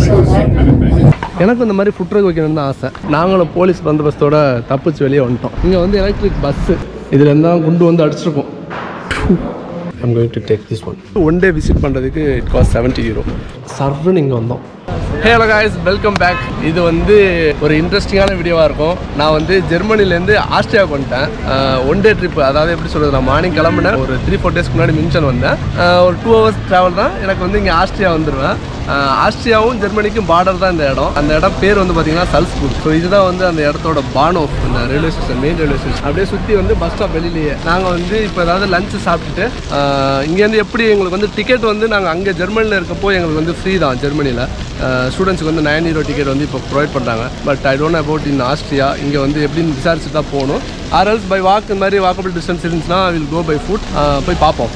எனக்கு இந்த மாதிரி ஃபுட் ட்ரக் வைக்கணும்னு தான் ஆசை நாங்களும் போலீஸ் பந்தோபஸ்தோட தப்பிச்சு வெளியே வந்துட்டோம் இங்கே வந்து எலக்ட்ரிக் பஸ்ஸு இதில் இருந்தால் குண்டு வந்து அடிச்சிருக்கோம் I'm going to take this one one day visit பண்ணுறதுக்கு இட் காஸ்ட் செவன்ட்டி யூரோ சர்வன் இங்கே வந்தோம் ஹலோ காய்ஸ் வெல்கம் பேக் இது வந்து ஒரு இன்ட்ரெஸ்டிங்கான வீடியோவாக இருக்கும் நான் வந்து ஜெர்மனிலேருந்து ஆஸ்திரியாவுக்கு வந்துட்டேன் ஒன் டே ட்ரிப் அதாவது எப்படி சொல்கிறது நான் மார்னிங் கிளம்புனேன் ஒரு த்ரீ ஃபோர் டேஸ்க்கு முன்னாடி மின்சன் வந்தேன் அஹ் ஒரு டூ ஹவர்ஸ் ட்ராவல் தான் எனக்கு வந்து இங்கே ஆஸ்திரியா வந்துடுவேன் அஹ் ஆஸ்திரியாவும் ஜெர்மனிக்கும் பார்டர் தான் இந்த இடம் அந்த இடம் பேர் வந்து பார்த்தீங்கன்னா சல்ஸ்பூர் ஸோ இதுதான் வந்து அந்த இடத்தோட பானோஃப் இந்த railway station main railway station அப்படியே சுற்றி வந்து பஸ் ஸ்டாப் வெளியிலேயே நாங்கள் வந்து இப்போ ஏதாவது லஞ்ச் சாப்பிட்டுட்டு அஹ் இங்கேருந்து எப்படி எங்களுக்கு வந்து டிக்கெட் வந்து நாங்கள் அங்கே ஜெர்மனியில் இருக்கப்போ எங்களுக்கு வந்து ஃப்ரீ தான் ஜெர்மனியில் ஸ்டூடெண்ட்ஸ்க்கு வந்து நைன் ஹீரோ டிக்கெட் வந்து இப்போ ப்ரொவைட் பண்ணுறாங்க but I don't about in Austria இங்கே வந்து எப்படின்னு விசாரிச்சு தான் போகணும் ஆர்எல்ஸ் பை வாக் இந்த மாதிரி வாக்கபிள் டிஸ்டன்ஸ் இருந்துச்சுன்னா வில் கோ பை ஃபுட் போய் பார்ப்போம்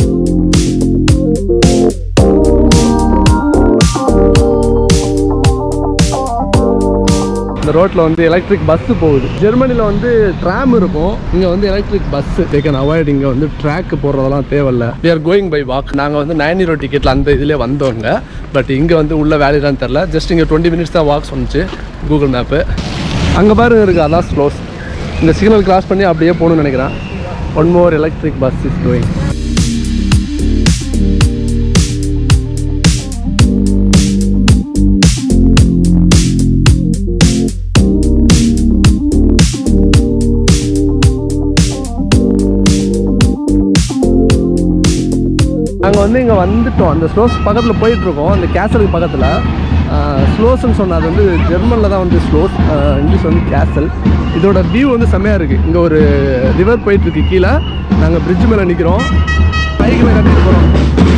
இந்த ரோட்டில் வந்து எலக்ட்ரிக் பஸ்ஸு போகுது ஜெர்மனியில் வந்து ட்ராம் இருக்கும் இங்கே வந்து electric bus they can avoid இங்கே வந்து ட்ராக் போடுறதெல்லாம் தேவையில்ல we are going by walk நாங்கள் வந்து நைன் ஹீரோ டிக்கெட்டில் அந்த இதிலே வந்தோங்க பட் இங்கே வந்து உள்ள வேலைதான் தெரில ஜஸ்ட் இங்கே டுவெண்ட்டி மினிட்ஸ் தான் வாக் சொன்னிச்சு கூகுள் மேப்பு அங்கே பாருங்க இருக்குது அதான் ஸ்லோஸ் இந்த சிக்னல் கிராஸ் பண்ணி அப்படியே போகணும்னு நினைக்கிறேன் one more electric bus is going நாங்கள் வந்து இங்கே வந்துட்டோம் அந்த ஸ்லோஸ் பக்கத்தில் போயிட்டுருக்கோம் அந்த கேசலுக்கு பக்கத்தில் ஸ்லோஸ்ன்னு சொன்னால் அது வந்து ஜெர்மனில் தான் வந்து ஸ்லோஸ் இங்கிலீஷ் வந்து கேசல் இதோட வியூ வந்து செம்மையாக இருக்குது இங்கே ஒரு ரிவர் போயிட்டுருக்கு கீழே நாங்கள் பிரிட்ஜ் மேலே நிற்கிறோம் பைக்கில் கட்டிட்டு போகிறோம்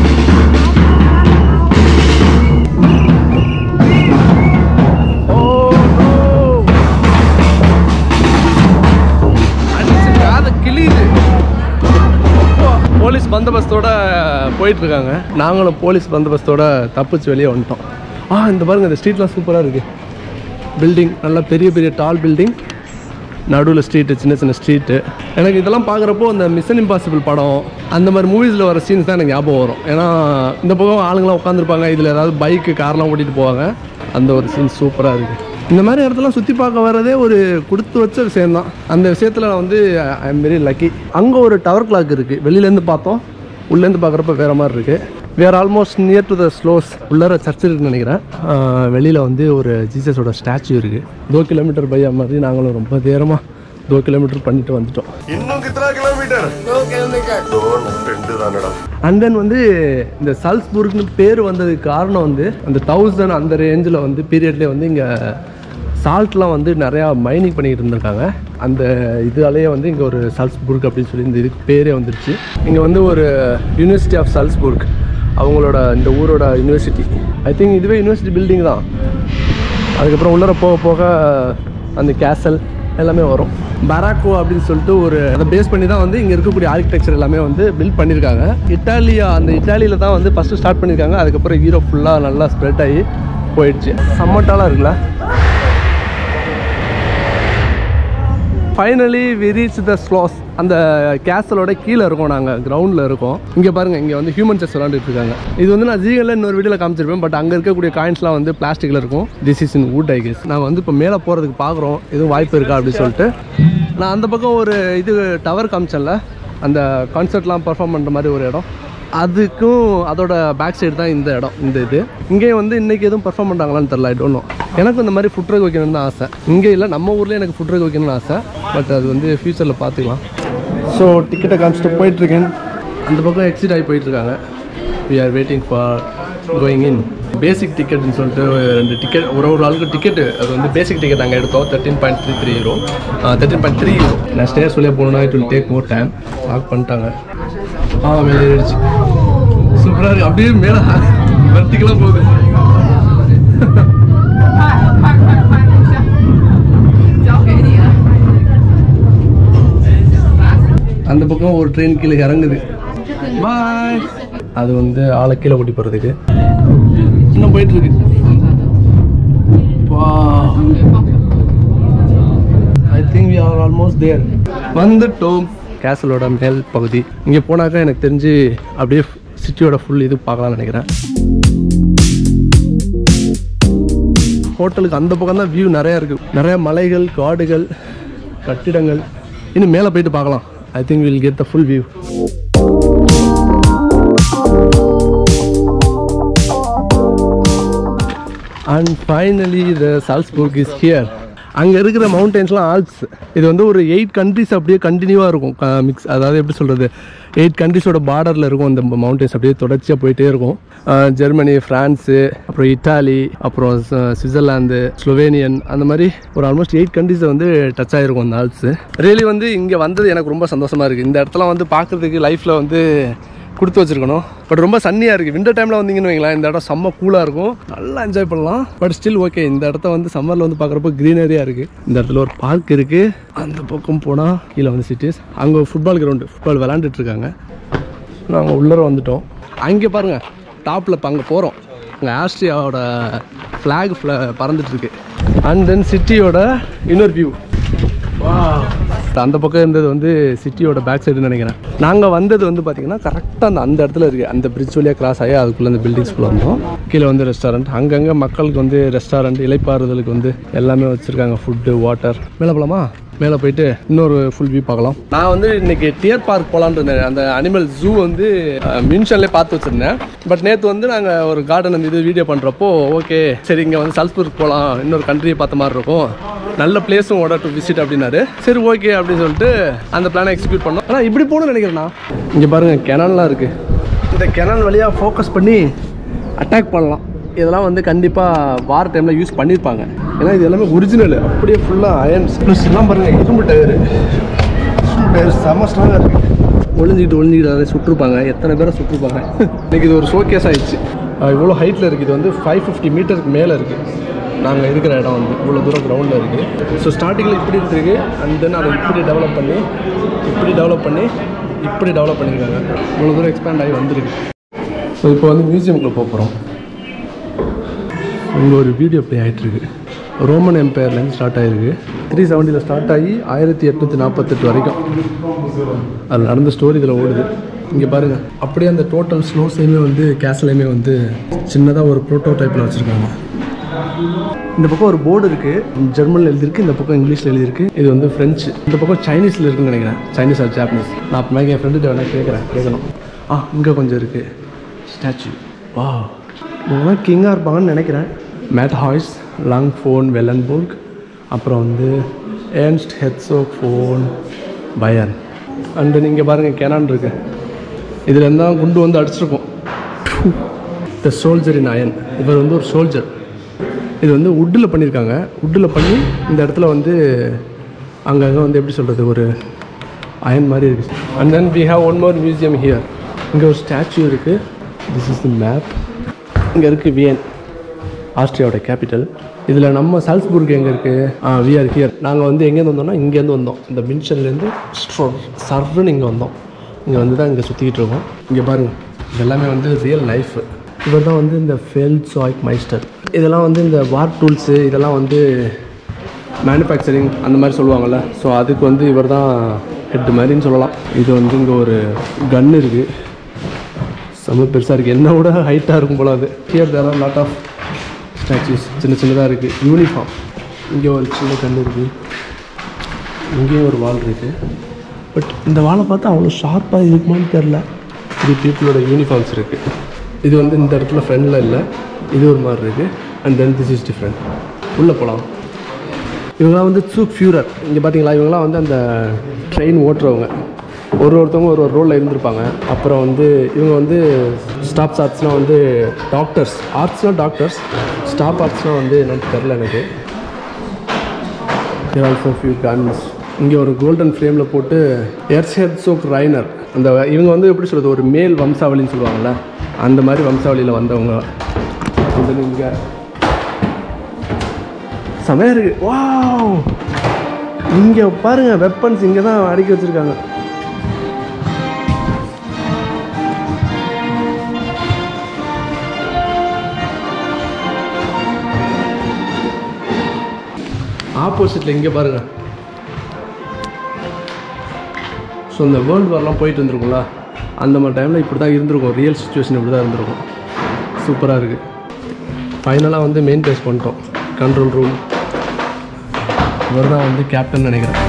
கிளியுது போலீஸ் பந்தோபஸ்தோட போயிட்டு இருக்காங்க நாங்களும் போலீஸ் பந்தோபஸ்தோட தப்பிச்சு வெளியே வந்துட்டோம் ஆ இந்த பாருங்க இந்த ஸ்ட்ரீட்லாம் சூப்பராக இருக்கு பில்டிங் நல்லா பெரிய பெரிய டால் பில்டிங் நடுவில் ஸ்ட்ரீட்டு சின்ன சின்ன ஸ்ட்ரீட்டு எனக்கு இதெல்லாம் பார்க்குறப்போ அந்த மிஷன் இம்பாசிபிள் படம் அந்த மாதிரி மூவிஸில் வர சீன்ஸ் தான் எனக்கு ஞாபகம் வரும் ஏன்னா இந்த பக்கம் ஆளுங்களாம் உட்காந்துருப்பாங்க இதில் ஏதாவது பைக்கு கார்லாம் ஓட்டிகிட்டு போவாங்க அந்த ஒரு சீன் சூப்பராக இருக்குது இந்த மாதிரி இடத்தெல்லாம் சுற்றி பார்க்க வர்றதே ஒரு கொடுத்து வச்ச விஷயம்தான் அந்த விஷயத்தில் நான் வந்து ஐ எம் வெரி லக்கி அங்கே ஒரு டவர் கிளாக் இருக்குது வெளியிலேருந்து பார்த்தோம் உள்ளேருந்து பார்க்குறப்ப வேறு மாதிரி இருக்குது where almost near to the Schloss உள்ளார சர்ச் இருக்குன்னு நினைக்கிறேன் வெளியில் வந்து ஒரு ஜீசஸோட ஸ்டாச்சு இருக்குது தோ கிலோமீட்டர் பையா மாதிரி நாங்களும் ரொம்ப நேரமாக தோ கிலோமீட்டர் பண்ணிட்டு வந்துட்டோம் இன்னும் கித்தனா கிலோமீட்டர் தோ ரெண்டு தானடா அண்ட் தென் வந்து இந்த சல்ஸ்புர்க்னு பேர் வந்ததுக்கு காரணம் வந்து அந்த தௌசண்ட் அந்த ரேஞ்சில் வந்து பீரியட்லேயே வந்து இங்கே சால்ட்லாம் வந்து நிறையா மைனிங் பண்ணிக்கிட்டு இருந்திருக்காங்க அந்த இதாலேயே வந்து இங்கே ஒரு சல்ஸ்புர்க் அப்படின்னு சொல்லி இந்த இதுக்கு பேரே வந்துருச்சு இங்கே வந்து ஒரு யூனிவர்சிட்டி ஆஃப் சல்ஸ்புர்க் அவங்களோட இந்த ஊரோட யூனிவர்சிட்டி ஐ திங்க் இதுவே யூனிவர்சிட்டி பில்டிங் தான் அதுக்கப்புறம் உள்ளர போக போக அந்த கேசல் எல்லாமே வரும் பராக்கோ அப்படின்னு சொல்லிட்டு ஒரு அதை பேஸ் பண்ணி தான் வந்து இங்கே இருக்கக்கூடிய ஆர்கிடெக்சர் எல்லாமே வந்து பில்ட் பண்ணியிருக்காங்க இட்டாலியா அந்த இட்டாலியில் தான் வந்து ஃபஸ்ட்டு ஸ்டார்ட் பண்ணியிருக்காங்க அதுக்கப்புறம் யூரோப் ஃபுல்லாக நல்லா ஸ்ப்ரெட் ஆகி போயிடுச்சு சம்மட்டாலாம் இருக்குல்ல finally we reach the Schloss அந்த கேசலோட கீழே இருக்கோம் நாங்கள் கிரவுண்டில் இருக்கோம் இங்கே பாருங்கள் இங்கே வந்து ஹியூமன் செஸ் விளாண்டுட்டு இருக்காங்க இது வந்து நான் ஜீகலில் இன்னொரு வீடியோவில் காமிச்சிருப்பேன் பட் அங்கே இருக்கக்கூடிய காயின்ஸ்லாம் வந்து பிளாஸ்டிக்கில் இருக்கும் this is in wood I guess நான் வந்து இப்போ மேலே போகிறதுக்கு பார்க்குறோம் எதுவும் வாய்ப்பு இருக்கா அப்படின்னு சொல்லிட்டு நான் அந்த பக்கம் ஒரு இது டவர் காமிச்சேன்ல அந்த கான்சர்ட்லாம் பர்ஃபார்ம் பண்ணுற மாதிரி ஒரு இடம் அதுக்கும் அதோட பேக் சைடு தான் இந்த இடம் இந்த இது இங்கே வந்து இன்றைக்கி எதுவும் பர்ஃபார்ம் பண்ணுறாங்களான்னு தெரில ஐ டோன்ட் நோ எனக்கும் இந்த மாதிரி ஃபுட் ட்ரக் வைக்கணும்னு தான் ஆசை இங்கே இல்லை நம்ம ஊர்லேயே எனக்கு ஃபுட் ட்ரக் வைக்கணும்னு ஆசை பட் அது வந்து ஃப்யூச்சரில் பார்த்துக்கலாம் ஸோ டிக்கெட்டை காமிச்சிட்டு போயிட்டுருக்கேன் அந்த பக்கம் எக்ஸிட் ஆகி போயிட்டுருக்காங்க we are waiting for going in basic டிக்கெட்னு சொல்லிட்டு ரெண்டு டிக்கெட் ஒரு ஒரு ஆளுக்கு டிக்கெட்டு அது வந்து பேசிக் டிக்கெட் அங்கே எடுத்தோம் thirteen point three three euro thirteen point three euro நான் ஸ்டே சொல்லியே போகணுன்னா it will take more time lock பண்ணிட்டாங்க ஆ மேலே ஏறிடுச்சு சூப்பராக இருக்குது அப்படியே மேலே வெர்டிக்கலாக போகுது அந்த பக்கம் ஒரு ட்ரெயின் கீழே இறங்குது பாய் அது வந்து ஆளை கீழே கூட்டி போகிறதுக்கு இன்னும் போயிட்டு இருக்கு I think we are almost there வந்துட்டோம் கேசலோட மேல் பகுதி இங்கே போனாக்கா எனக்கு தெரிஞ்சு அப்படியே சிட்டியோட ஃபுல் இது பார்க்கலாம்னு நினைக்கிறேன் ஹோட்டலுக்கு அந்த பக்கம் தான் வியூ நிறையா இருக்குது நிறைய மலைகள் காடுகள் கட்டிடங்கள் இன்னும் மேலே போயிட்டு பார்க்கலாம் I think will get the full view and finally the Salzburg is here அங்கே இருக்கிற மவுண்டன்ஸ்லாம் ஆல்ப்ஸ் இது வந்து ஒரு எயிட் கண்ட்ரிஸ் அப்படியே கண்டினியூவாக இருக்கும் மிக்ஸ் அதாவது எப்படி சொல்கிறது எயிட் கண்ட்ரிஸோட பார்டரில் இருக்கும் இந்த மவுண்டன்ஸ் அப்படியே தொடர்ச்சியாக போயிட்டே இருக்கும் அஹ் ஜெர்மனி ஃப்ரான்ஸு அப்புறம் இட்டாலி அப்புறம் ச- சுவிட்சர்லாந்து ஸ்லோவேனியன் அந்த மாதிரி ஒரு ஆல்மோஸ்ட் எயிட் கண்ட்ரிஸை வந்து டச் ஆகிருக்கும் அந்த ஆல்ப்ஸு ரியலி வந்து இங்கே வந்தது எனக்கு ரொம்ப சந்தோஷமாக இருக்குது இந்த இடத்துல வந்து பார்க்குறதுக்கு லைஃப்பில் வந்து கொடுத்து வச்சிருக்கணும் பட் ரொம்ப சன்னியாக இருக்குது விண்டர் டைமில் வந்தீங்கன்னு வைங்களேன் இந்த இடம் செம்ம கூலாக இருக்கும் நல்லா என்ஜாய் பண்ணலாம் பட் ஸ்டில் ஓகே இந்த இடத்த வந்து சம்மரில் வந்து பார்க்குறப்போ க்ரீனரியாக இருக்குது இந்த இடத்துல ஒரு பார்க் இருக்குது அந்த பக்கம் போனால் கீழே வந்து சிட்டிஸ் அங்கே ஃபுட்பால் கிரவுண்டு ஃபுட்பால் விளாண்டுட்டு இருக்காங்க நாங்கள் உள்ளர வந்துட்டோம் அங்கே பாருங்கள் டாப்பில் இப்போ அங்கே போகிறோம் அங்கே ஆஸ்ட்ரியாவோட ஃப்ளாக் ஃப்ள பறந்துட்டு இருக்கு அண்ட் தென் சிட்டியோட இன்னொரு வியூ அந்த பக்கம் இருந்தது வந்து சிட்டியோட பேக் சைடுன்னு நினைக்கிறேன் நாங்கள் வந்தது வந்து பார்த்தீங்கன்னா கரெக்டாக அந்த அந்த இடத்துல இருக்குது அந்த பிரிட்ஜ் வழியாக கிராஸ் ஆகி அதுக்குள்ளே அந்த பில்டிங்ஸ்குள்ளே வந்தோம் கீழே வந்து ரெஸ்டாரண்ட் அங்கங்கே மக்களுக்கு வந்து ரெஸ்டாரண்ட் இலைப்பாறுதலுக்கு வந்து எல்லாமே வச்சுருக்காங்க ஃபுட்டு வாட்டர் மேலே போகலாமா மேலே போயிட்டு இன்னொரு ஃபுல் வியூ பார்க்கலாம் நான் வந்து இன்னைக்கு டியர் பார்க் போகலான்னு இருந்தேன் அந்த அனிமல் ஜூ வந்து மியூன்ஷன்லேயே பார்த்து வச்சுருந்தேன் பட் நேற்று வந்து நாங்கள் ஒரு கார்டன் அந்த இது வீடியோ பண்ணுறப்போ ஓகே சரி இங்கே வந்து சல்ஸ்பூருக்கு போகலாம் இன்னொரு கண்ட்ரியை பார்த்த மாதிரி இருக்கும் நல்ல பிளேஸும் ஓட டு விசிட் அப்படின்னாரு சரி ஓகே அப்படின்னு சொல்லிட்டு அந்த பிளானை எக்ஸிக்யூட் பண்ணோம் ஆனால் இப்படி போகணும்னு நினைக்கிறேண்ணா இங்கே பாருங்கள் கெனால்லாம் இருக்குது இந்த கெனால் வழியாக ஃபோக்கஸ் பண்ணி அட்டாக் பண்ணலாம் இதெல்லாம் வந்து கண்டிப்பாக வார் டைமில் யூஸ் பண்ணியிருப்பாங்க ஏன்னா இது எல்லாமே ஒரிஜினல் அப்படியே ஃபுல்லாக அயன்ஸ் ப்ளஸ் எல்லாம் பாருங்கள் இரும்பு டயரு டயர் செம்ம ஸ்ட்ராங்காக இருக்குது ஒளிஞ்சிக்கிட்டு ஒளிஞ்சிக்கிட்டு அதை சுட்டிருப்பாங்க எத்தனை பேரை சுட்டிருப்பாங்க இன்னைக்கு இது ஒரு ஷோகேஸ் ஆயிடுச்சு அஹ் இவ்வளோ ஹைட்டில் இருக்குது இது வந்து ஃபைவ் ஃபிஃப்டி மீட்டருக்கு மேலே இருக்குது நாங்கள் இருக்கிற இடம் வந்து இவ்வளோ தூரம் கிரவுண்டில் இருக்குது ஸோ ஸ்டார்டிங்கில் இப்படி இருக்குது அண்ட் தென் அதை இப்படி டெவலப் பண்ணி இப்படி டெவலப் பண்ணி இப்படி டெவலப் பண்ணியிருக்காங்க இவ்வளோ தூரம் எக்ஸ்பேண்ட் ஆகி வந்திருக்கு ஸோ இப்போ வந்து மியூசியமுக்குள்ளே போக போகிறோம் இங்கே ஒரு வீடியோ ப்ளே ஆகிட்டுருக்கு ரோமன் எம்பையர்லேருந்து ஸ்டார்ட் ஆகிருக்கு த்ரீ செவன்ட்டியில் ஸ்டார்ட் ஆகி ஆயிரத்தி எட்நூற்றி நாற்பத்தெட்டு வரைக்கும் அது நடந்த ஸ்டோரி இதில் ஓடுது இங்கே பாருங்கள் அப்படியே அந்த டோட்டல் ஸ்லோஸையுமே வந்து கேஸ்லையுமே வந்து சின்னதாக ஒரு ப்ரோட்டோ டைப்பில் வச்சுருக்காங்க இந்த பக்கம் ஒரு போர்டு இருக்குது ஜெர்மனில் எழுதியிருக்கு இந்த பக்கம் இங்கிலீஷில் எழுதியிருக்கு இது வந்து ஃப்ரெஞ்சு இந்த பக்கம் சைனீஸில் இருக்குன்னு நினைக்கிறேன் சைனீஸ் ஆர் ஜாப்பனீஸ் நான் அப்புறமா என் ஃப்ரெண்டுகிட்ட வேணால் கேட்குறேன் கேட்கணும் ஆ இங்கே கொஞ்சம் இருக்குது ஸ்டாச்சு வா இவங்களாம் கிங்காக இருப்பாங்கன்னு நினைக்கிறேன் Matthäus Lang von Wellenburg அப்புறம் வந்து Ernst Herzog von Bayern and நீங்கள் பாருங்கள் கெனான் இருக்கு இதில் இருந்தால் குண்டு வந்து அடிச்சிருக்கோம் த சோல்ஜர் இன் அயன் இவர் வந்து ஒரு சோல்ஜர் இது வந்து வுட்டில் பண்ணியிருக்காங்க வுட்டில் பண்ணி இந்த இடத்துல வந்து அங்கங்கே வந்து எப்படி சொல்கிறது ஒரு அயன் மாதிரி இருக்குது and then we have one more museum here இங்கே ஒரு ஸ்டாச்சு இருக்குது திஸ் இஸ் தி மேப் இங்கே இருக்குது வியன் ஆஸ்திரியாவோட கேபிட்டல் இதில் நம்ம சால்ஸ்புர்க் எங்கே இருக்குது ஆ வி ஆர் ஹியர் நாங்கள் வந்து எங்கேருந்து வந்தோம்னா இங்கேருந்து வந்தோம் இந்த மின்ஷன்லேருந்து சர்ன்னு இங்கே வந்தோம் இங்கே வந்து தான் இங்கே சுற்றிக்கிட்டு இருக்கோம் இங்கே பாருங்கள் இது எல்லாமே வந்து ரியல் லைஃப் இவர் தான் வந்து இந்த ஃபெல் சாய்க் மைஸ்டர் இதெல்லாம் வந்து இந்த வார் டூல்ஸு இதெல்லாம் வந்து மேனுஃபேக்சரிங் அந்த மாதிரி சொல்லுவாங்கள்ல ஸோ அதுக்கு வந்து இவர் தான் ஹெட் மாதிரின்னு சொல்லலாம் இது வந்து இங்கே ஒரு கன் இருக்குது செம்ம பெருசாக இருக்குது என்ன விட ஹைட்டாக இருக்கும் போல அது here there are lot of statues சின்ன சின்னதாக இருக்குது யூனிஃபார்ம் இங்கே ஒரு சின்ன கல் இருக்குது இங்கேயும் ஒரு வால் இருக்குது பட் இந்த வாலை பார்த்தா அவ்வளோ ஷார்ப்பாக இருக்குமான்னு தெரில இது பீப்புளோட யூனிஃபார்ம்ஸ் இருக்குது இது வந்து இந்த இடத்துல ஃப்ரெண்டில் இல்லை இது ஒரு மாதிரி இருக்குது and then this is different உள்ளே போகலாம் இவங்களாம் வந்து சூப் ஃபியூரர் இங்கே பார்த்தீங்களா இவங்களாம் வந்து அந்த ட்ரெயின் ஓட்டுறவங்க ஒரு ஒருத்தவங்க ஒரு ஒரு ரோலில் இருந்திருப்பாங்க அப்புறம் வந்து இவங்க வந்து ஸ்டாப் ஆர்ட்ஸ்னால் வந்து டாக்டர்ஸ் ஆர்ட்ஸ்னால் டாக்டர்ஸ் ஸ்டாப் ஆர்ட்ஸ்னால் வந்து என்னன்னு தெரில எனக்கு தேர் ஆல்சோ ஃபியூ கன்ஸ் இங்கே ஒரு கோல்டன் ஃப்ரேமில் போட்டு எர்ஷெட் சோக் ரைனர் அந்த இவங்க வந்து எப்படி சொல்கிறது ஒரு மேல் வம்சாவளின்னு சொல்லுவாங்கள்ல அந்த மாதிரி வம்சாவளியில் வந்தவங்க வந்து இங்கே செமையாக இருக்கு வாவ் இங்கே பாருங்க வெப்பன்ஸ் இங்கே தான் அடுக்கி வச்சிருக்காங்க ஆப்போசிட்டில் இங்கே பாருங்க ஸோ இந்த வேர்ல்டு வார்லாம் போயிட்டு இருந்திருக்கும்ல அந்த மாதிரி டைமில் இப்படி தான் இருந்திருக்கும் ரியல் சுச்சுவேஷன் இப்படி தான் இருந்திருக்கும் சூப்பராக இருக்குது ஃபைனலாக வந்து மெயின் பேஸ் பண்ணிட்டோம் கண்ட்ரோல் ரூம் இவர் தான் வந்து கேப்டன் நினைக்கிறேன்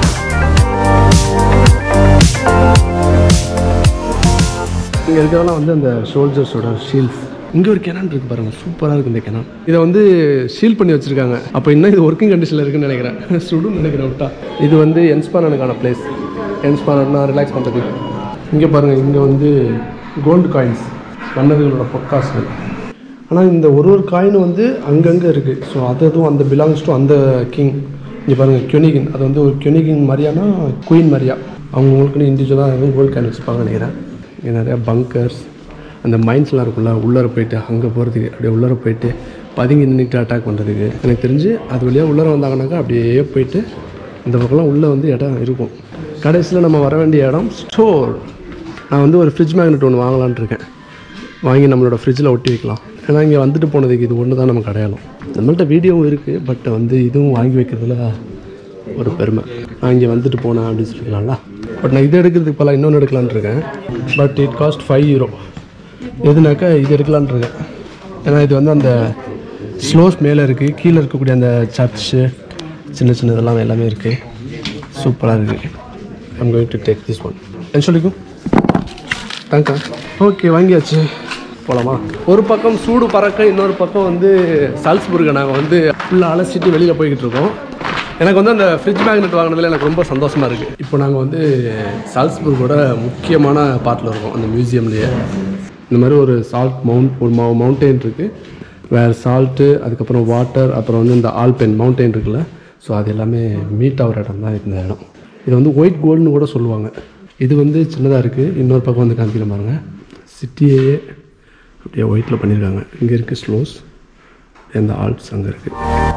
இங்கே இருக்கிறதெல்லாம் வந்து அந்த ஷோல்ஜர்ஸோட ஷீல்ட்ஸ் இங்கே ஒரு கெனான் இருக்கு பாருங்க சூப்பராக இருக்கு இந்த கெனான் இதை வந்து ஷீல் பண்ணி வச்சிருக்காங்க அப்போ இன்னும் இது ஒர்க்கிங் கண்டிஷனில் இருக்குன்னு நினைக்கிறேன் சுடுன்னு நினைக்கிறேன் விட்டா இது வந்து என்ஸ்பானனுக்கான பிளேஸ் என்ஸ்பானர்னா ரிலாக்ஸ் பண்ணுறதுக்கு இங்கே பாருங்கள் இங்கே வந்து கோல்டு காயின்ஸ் மன்னர்களோட பொற்காசுகள் ஆனால் இந்த ஒரு ஒரு காயின் வந்து அங்கங்கே இருக்குது ஸோ அது அதுவும் அந்த பிலாங்ஸ் டு அந்த கிங் இங்கே பாருங்கள் கியூனிகின் அது வந்து ஒரு கியூனிகின் மாதிரியானா குயின் மாதிரியா அவங்களுக்குன்னு இண்டிவிஜுவலாக எதுவும் கோல்டு காயின் வச்சுப்பாங்க நினைக்கிறேன் இங்கே நிறையா பங்கர்ஸ் அந்த மைன்ஸ்லாம் இருக்குல்ல உள்ளார போயிட்டு அங்கே போகிறதுக்கு அப்படியே உள்ளார போயிட்டு பதுங்கி நின்றுட்டு அட்டாக் பண்ணுறதுக்கு எனக்கு தெரிஞ்சு அது வழியாக உள்ளார வந்தாங்கனாக்கா அப்படியே போயிட்டு இந்த பக்கம்லாம் உள்ளே வந்து இடம் இருக்கும் கடைசியில் நம்ம வர வேண்டிய இடம் ஸ்டோர் நான் வந்து ஒரு ஃப்ரிட்ஜ் மேக்னெட் ஒன்று வாங்கலான்னு இருக்கேன் வாங்கி நம்மளோட ஃப்ரிட்ஜில் ஒட்டி வைக்கலாம் ஏன்னா இங்கே வந்துட்டு போனதுக்கு இது ஒன்று தான் நமக்கு அடையாளம் நம்மள்ட்ட வீடியோவும் இருக்குது பட் வந்து இதுவும் வாங்கி வைக்கிறதுல ஒரு பெருமை நான் இங்கே வந்துட்டு போனேன் அப்படின்னு சொல்லிக்கலாம்ல பட் நான் இது எடுக்கிறதுக்கு பல இன்னொன்று எடுக்கலான்னு இருக்கேன் but it cost five euro எதுனாக்கா இது எடுக்கலான்னு இருக்கேன் ஏன்னா இது வந்து அந்த ஸ்லோஸ் மேலே இருக்குது கீழே இருக்கக்கூடிய அந்த சர்ச்சு சின்ன சின்ன இதெல்லாம் எல்லாமே இருக்குது சூப்பராக இருக்குது I'm going to take this one என்ன சொல்லிக்கும் தேங்க்யூ ஓகே வாங்கியாச்சு போகலாமா ஒரு பக்கம் சூடு பறக்க இன்னொரு பக்கம் வந்து சால்ஸ்புர்கை நாங்கள் வந்து ஃபுல்லாக அலசிட்டு வெளியில் போய்கிட்டு இருக்கோம் எனக்கு வந்து அந்த ஃப்ரிட்ஜ் மேக்னெட் வாங்கினதுல எனக்கு ரொம்ப சந்தோஷமாக இருக்குது இப்போ நாங்கள் வந்து சால்ஸ்புர்கோட முக்கியமான பார்ட்டில் இருக்கோம் அந்த மியூசியம்லேயே இந்த மாதிரி ஒரு சால்ட் மவுண்ட் ஒரு மவு மவுண்டெயின் இருக்குது வேறு சால்ட்டு அதுக்கப்புறம் வாட்டர் அப்புறம் வந்து இந்த ஆல்பென் மவுண்டெயின் இருக்குல்ல ஸோ அது எல்லாமே மீட் ஆகிற இடம் தான் இந்த இடம் இது வந்து ஒயிட் கோல்டுன்னு கூட சொல்லுவாங்க இது வந்து சின்னதாக இருக்குது இன்னொரு பக்கம் வந்து காமிக்கிற பாருங்க சிட்டியையே அப்படியே ஒயிட்டில் பண்ணியிருக்காங்க இங்கே இருக்குது ஸ்லோஸ் இந்த ஆல்ப்ஸ் அங்கே இருக்குது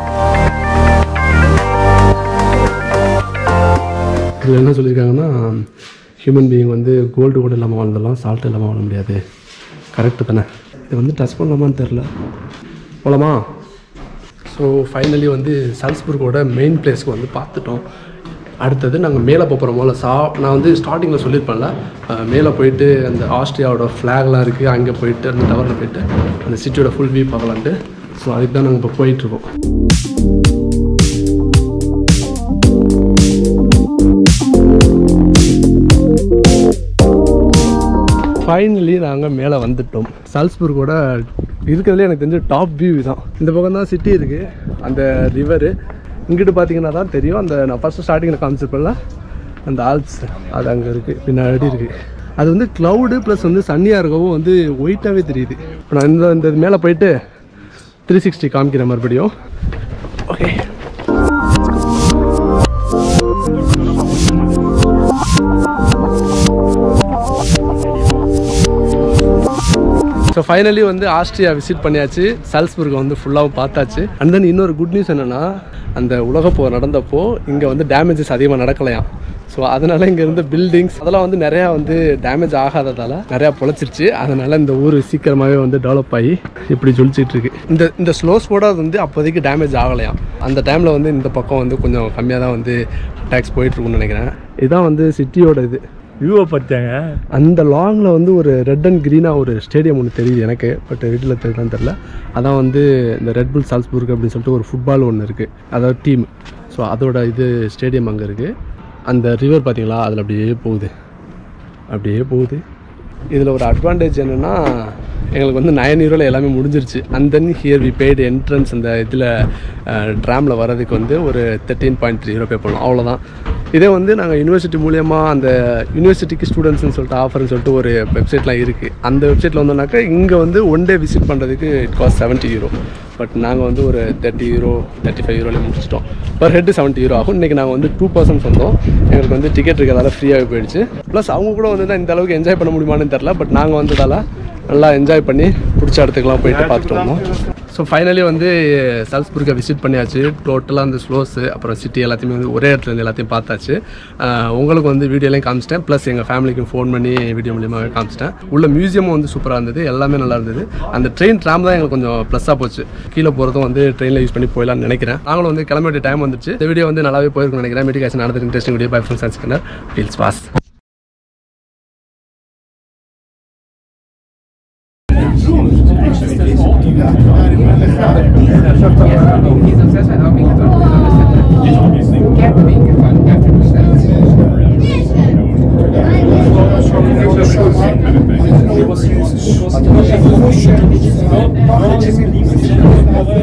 இதில் என்ன சொல்லியிருக்காங்கன்னா ஹியூமன் பீயிங் வந்து கோல்டு கூட இல்லாமல் வாழ்ந்துடலாம் சால்ட் இல்லாமல் வாழ முடியாது கரெக்டு தானே இது வந்து டச் பண்ணலாமான்னு தெரில போலாமா ஸோ ஃபைனலி வந்து சால்ஸ்புர்கோட மெயின் பிளேஸ்க்கு வந்து பார்த்துட்டோம் அடுத்தது நாங்கள் மேலே போகிறோம் போல சா நான் வந்து ஸ்டார்டிங்கில் சொல்லியிருப்பேன்ல அஹ் மேலே போயிட்டு அந்த ஆஸ்திரியாவோட ஃப்ளாக்லாம் இருக்குது அங்கே போயிட்டு அந்த டவரில் போயிட்டு அந்த சிட்டியோட ஃபுல் வியூ பார்க்கலான்ட்டு ஸோ அதுக்கு தான் நாங்கள் இப்போ போயிட்டுருக்கோம் ஃபைனலி நாங்கள் மேலே வந்துட்டோம் சால்ஸ்புர்கோட இருக்கிறதுலே எனக்கு தெரிஞ்ச டாப் வியூ தான் இந்த பக்கம் தான் சிட்டி இருக்குது அந்த ரிவரு இங்கிட்டு பார்த்தீங்கன்னா தான் தெரியும் அந்த நான் ஃபஸ்ட்டு ஸ்டார்டிங்கில் காமிச்சிருப்பேன்ல அந்த ஆல்ப்ஸ் அது அங்கே இருக்குது பின்னாடி இருக்குது அது வந்து க்ளவுடு ப்ளஸ் வந்து சன்னியாக இருக்கவும் வந்து ஒயிட்டாகவே தெரியுது இப்போ நான் இந்த இந்த மேலே போயிட்டு த்ரீ சிக்ஸ்டி காமிக்கிறேன் மறுபடியும் ஓகே ஸோ ஃபைனலி வந்து ஆஸ்ட்ரியா விசிட் பண்ணியாச்சு சால்ஸ்புர்கை வந்து ஃபுல்லாகவும் பார்த்தாச்சு அண்ட் தென் இன்னொரு குட் நியூஸ் என்னென்னா அந்த உலகப்போர் நடந்தப்போ இங்கே வந்து டேமேஜஸ் அதிகமாக நடக்கலையாம் ஸோ அதனால இங்கே இருந்த பில்டிங்ஸ் அதெல்லாம் வந்து நிறையா வந்து டேமேஜ் ஆகாததால் நிறையா பொழைச்சிருச்சு அதனால இந்த ஊர் சீக்கிரமாகவே வந்து டெவலப் ஆகி இப்படி ஜொலிச்சிட்டு இருக்கு இந்த இந்த ஸ்லோஸ் கூட அது வந்து அப்போதைக்கு டேமேஜ் ஆகலையாம் அந்த டைமில் வந்து இந்த பக்கம் வந்து கொஞ்சம் கம்மியாக தான் வந்து டேக்ஸ் போயிட்டுருக்குன்னு நினைக்கிறேன் இதுதான் வந்து சிட்டியோட இது வியூவை பார்த்தாங்க அந்த லாங்கில் வந்து ஒரு ரெட் அண்ட் க்ரீனாக ஒரு ஸ்டேடியம் ஒன்று தெரியுது எனக்கு பட் வீட்டில் தெரியுதான்னு தெரில அதான் வந்து இந்த ரெட் புல் சால்ஸ்புர்க் அப்படின்னு சொல்லிட்டு ஒரு ஃபுட்பால் ஒன்று இருக்குது அதாவது டீம் ஸோ அதோட இது ஸ்டேடியம் அங்கே இருக்குது அந்த ரிவர் பார்த்தீங்களா அதில் அப்படியே போகுது அப்படியே போகுது இதில் ஒரு அட்வான்டேஜ் என்னென்னா எங்களுக்கு வந்து நயன் யூரோவில் எல்லாமே முடிஞ்சிருச்சு and then here we paid entrance அந்த இதில் ட்ராமில் வர்றதுக்கு வந்து ஒரு thirteen point three euro pay பண்ணோம் அவ்வளோதான் இதே வந்து நாங்கள் யூனிவர்சிட்டி மூலியமாக அந்த யூனிவர்சிட்டிக்கு ஸ்டூடெண்ட்ஸ்னு சொல்லிட்டு ஆஃபர்னு சொல்லிட்டு ஒரு வெப்சைட்லாம் இருக்குது அந்த வெப்சைட்டில் வந்தோம்னாக்கா இங்கே வந்து ஒன் டே விசிட் பண்ணுறதுக்கு it cost seventy euro but நாங்கள் வந்து ஒரு தேர்ட்டி யூரோ தேர்ட்டி ஃபைவ் யூரோவில் முடிச்சிட்டோம் பர் ஹெட் செவன்ட்டி யூரோ ஆகும் இன்றைக்கி நாங்கள் வந்து டூ பர்சன்ஸ் வந்தோம் எங்களுக்கு வந்து டிக்கெட் இருக்கிறதால ஃப்ரீயாகவே போயிடுச்சு ப்ளஸ் அவங்க கூட வந்து இந்த அளவுக்கு என்ஜாய் பண்ண முடியுமான்னு தெரில பட் நாங்கள் வந்ததால் நல்லா என்ஜாய் பண்ணி பிடிச்ச இடத்துக்குலாம் போயிட்டு பார்த்துட்டு வந்தோம் ஸோ ஃபைனலி வந்து சல்ஸ்புர்கை விசிட் பண்ணியாச்சு டோட்டலாக அந்த ஸ்லோஸு அப்புறம் சிட்டி எல்லாத்தையுமே வந்து ஒரே இடத்துல இருந்து எல்லாத்தையும் பார்த்தாச்சு ஆஹ் உங்களுக்கு வந்து வீடியோலையும் காமிச்சிட்டேன் ப்ளஸ் எங்கள் ஃபேமிலிக்கும் ஃபோன் பண்ணி வீடியோ மூலியமாக காமிச்சிட்டேன் உள்ள மியூசியமும் வந்து சூப்பராக இருந்தது எல்லாமே நல்லா இருந்தது அந்த ட்ரெயின் ட்ராம் தான் எங்களுக்கு கொஞ்சம் ப்ளஸ்ஸாக போச்சு கீழே போகிறதும் வந்து ட்ரெயினில் யூஸ் பண்ணி போயிடலாம்னு நினைக்கிறேன் நாங்களும் வந்து கிளம்ப வேண்டிய டைம் வந்துச்சு இந்த வீடியோ வந்து நல்லாவே போயிருக்கும்னு நினைக்கிறேன் மெடிக்கேஷன் நடந்த interesting video bye friends and feels boss Yes, he's obsessed It was used. It was